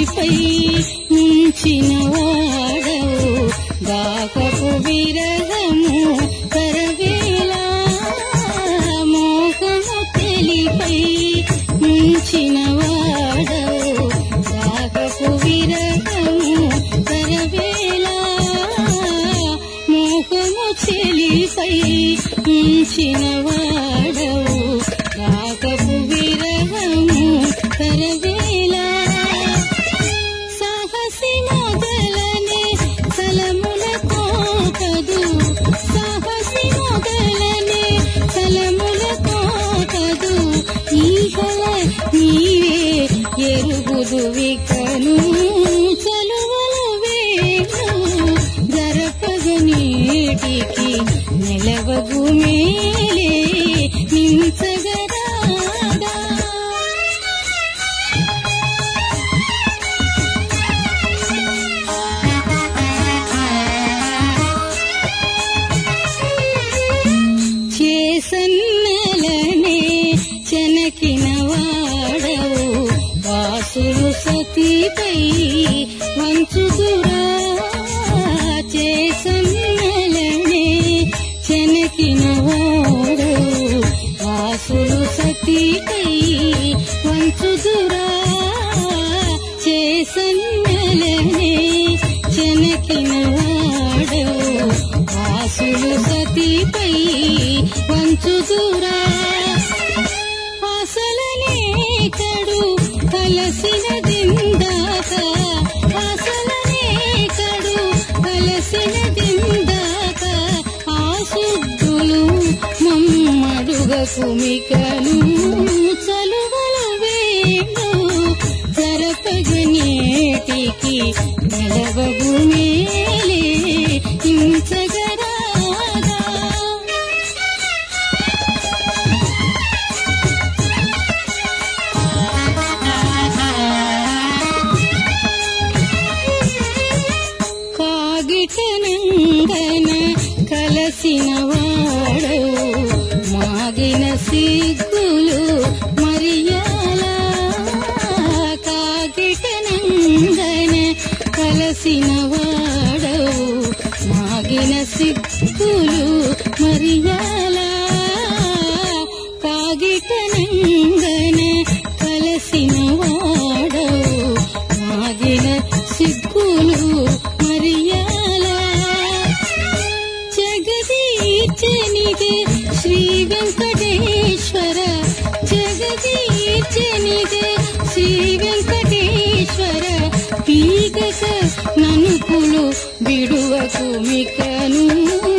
చెలిపై ముంచిన వాడవు దాకపు విరహము కరవేలా మోహము చెలిపై ముంచిన వాడవు దాకపు విరహము కరవేలా మోహము చెలిపై ఉంచిన వాడవు రాగపు విరహము కరవేలా సాహసి మొదలనే కలములతో కదు సాహసి మొదలనే కలములతో కదు ఈహల నీవే ఎరుగుదు వికను చలువల వేణు జరపగ నీటికి నిలవగు మేలే నించగరాదా చేసన్నలనే చెనకిన వాడవు వాసులు సతీపై వంచుదురా చేసన్నలనే చెనకిన వాడవు వాసులు సతీపై వంచుదురా చేసన్నలనే చెనకిన వాడవు వాసులు సతీపై వంచుదురా ఆశలనే కడు కలసిన దిందాక ఆశలనే కడు కలసిన దిందాక ఆశుద్ధులు మమ్మడుగ కుమికను చలువల వేణు జరపగనేటికి నిలవగు మేలే ఇంచగరాదా కాగిటనంగన కలసిన వాడవు మాగిన సిగ్గులు మరియాల కాగిటనంగన కలసిన వాడవు మాగిన సిగ్గులు మరియాల కాగిటనంగన కలసిన వాడవు మాగిన సిగ్గులు మరియాల జగదీచనిదే శ్రీ వెంకటేశ్వర జగదీచనిదే శ్రీ వెంకటేశ్వర పీగక ననుకులు విడువకు మికను